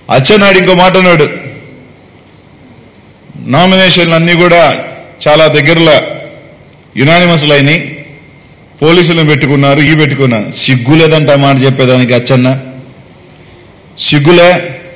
అచ్చెన్నాయుడు ఇంకో మాట అన్నాడు నామినేషన్లు అన్నీ కూడా చాలా దగ్గరలో యునానిమస్లు అయినాయి పోలీసులను పెట్టుకున్నారు ఈ పెట్టుకున్నారు సిగ్గులేదంట ఆ మాట చెప్పేదానికి అచ్చన్న సిగ్గులే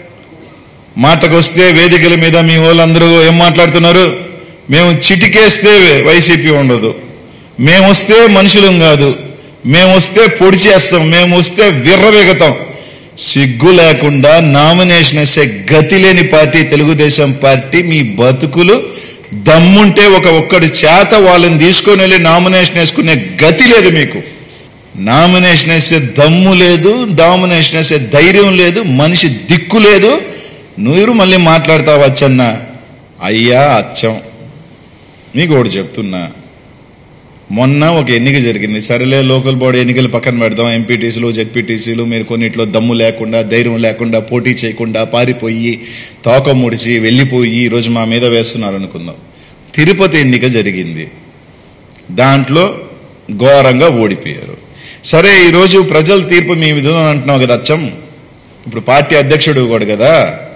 మాటకొస్తే వేదికల మీద మీ వాళ్ళందరూ ఏం మాట్లాడుతున్నారు మేము చిటికేస్తే వైసీపీ ఉండదు మేము వస్తే మనుషులం కాదు మేము వస్తే పొడి చేస్తాం మేము వస్తే విర్రవేగతాం సిగ్గు లేకుండా నామినేషన్ వేసే గతి లేని పార్టీ తెలుగుదేశం పార్టీ మీ బతుకులు దమ్ముంటే ఒక ఒక్కడి చేత వాళ్ళని తీసుకొని వెళ్ళి నామినేషన్ వేసుకునే గతి లేదు మీకు నామినేషన్ వేసే దమ్ము లేదు డామినేషన్ వేసే ధైర్యం లేదు మనిషి దిక్కు లేదు నువ్వు మళ్ళీ మాట్లాడతావు అచ్చన్న అయ్యా అచ్చం నీకు ఒకటి చెప్తున్నా మొన్న ఒక ఎన్నిక జరిగింది సరేలే లోకల్ బాడీ ఎన్నికలు పక్కన పెడదాం ఎంపీటీసీలు జెడ్పీటీసీలు మీరు కొన్నిట్లో దమ్ము లేకుండా ధైర్యం లేకుండా పోటీ చేయకుండా పారిపోయి తోక ముడిచి వెళ్ళిపోయి ఈరోజు మా మీద వేస్తున్నారు అనుకుందాం తిరుపతి ఎన్నిక జరిగింది దాంట్లో ఘోరంగా ఓడిపోయారు సరే ఈరోజు ప్రజల తీర్పు మీ విధంగా అంటున్నావు కదా అచ్చం ఇప్పుడు పార్టీ అధ్యక్షుడు కూడా కదా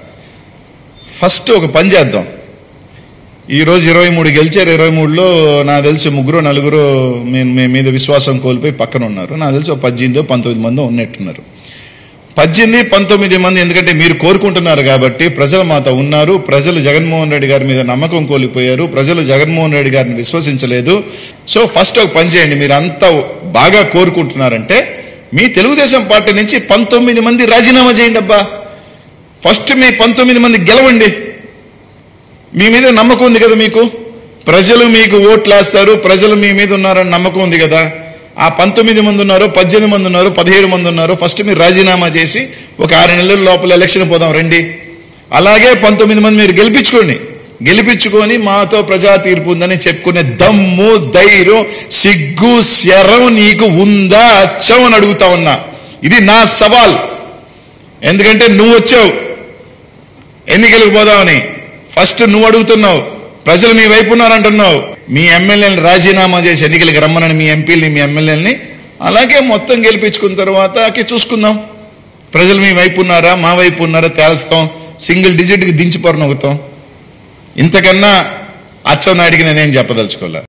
ఫస్ట్ ఒక పని చేద్దాం ఈ రోజు ఇరవై మూడు గెలిచారు ఇరవై మూడులో నాకు తెలిసి ముగ్గురు నలుగురు మీ- మీ మీద విశ్వాసం కోల్పోయి పక్కన ఉన్నారు నాకు తెలిసి ఒక పద్దెనిమిదో పంతొమ్మిది మంది ఉన్నట్టున్నారు పద్దెనిమిది పంతొమ్మిది మంది ఎందుకంటే మీరు కోరుకుంటున్నారు కాబట్టి ప్రజలు మాతో ఉన్నారు ప్రజలు జగన్మోహన్ రెడ్డి గారి మీద నమ్మకం కోల్పోయారు ప్రజలు జగన్మోహన్ రెడ్డి గారిని విశ్వసించలేదు సో ఫస్ట్ ఒక పని చేయండి మీరు అంతా బాగా కోరుకుంటున్నారంటే మీ తెలుగుదేశం పార్టీ నుంచి పంతొమ్మిది మంది రాజీనామా చేయండి అబ్బా ఫస్ట్ మీ పంతొమ్మిది మంది గెలవండి మీ మీద నమ్మకం ఉంది కదా మీకు ప్రజలు మీకు ఓట్లేస్తారు ప్రజలు మీ మీద ఉన్నారని నమ్మకం ఉంది కదా ఆ పంతొమ్మిది మంది ఉన్నారు పద్దెనిమిది మంది ఉన్నారు పదిహేడు మంది ఉన్నారు ఫస్ట్ మీరు రాజీనామా చేసి ఒక ఆరు నెలల లోపల ఎలక్షన్ పోదాం రండి అలాగే పంతొమ్మిది మంది మీరు గెలిపించుకోండి గెలిపించుకొని మాతో ప్రజా తీర్పు ఉందని చెప్పుకునే దమ్ము ధైర్యం సిగ్గు శరం నీకు ఉందా అచ్చం అని అడుగుతా ఉన్నా ఇది నా సవాల్ ఎందుకంటే నువ్వు వచ్చావు ఎన్నికలకు పోదామని ఫస్ట్ నువ్వు అడుగుతున్నావు ప్రజలు మీ వైపు ఉన్నారంటున్నావు మీ ఎమ్మెల్యేని రాజీనామా చేసి ఎన్నికలకు రమ్మనని మీ ఎంపీలని మీ ఎమ్మెల్యేలని అలాగే మొత్తం గెలిపించుకున్న తర్వాత అకి చూసుకుందాం ప్రజలు మీ వైపు ఉన్నారా మా వైపు ఉన్నారా తేల్స్తాం సింగిల్ డిజిట్కి దించి పొరనొగుతాం ఇంతకన్నా అచ్చం నాయుడికి నేనేం చెప్పదలుచుకోలే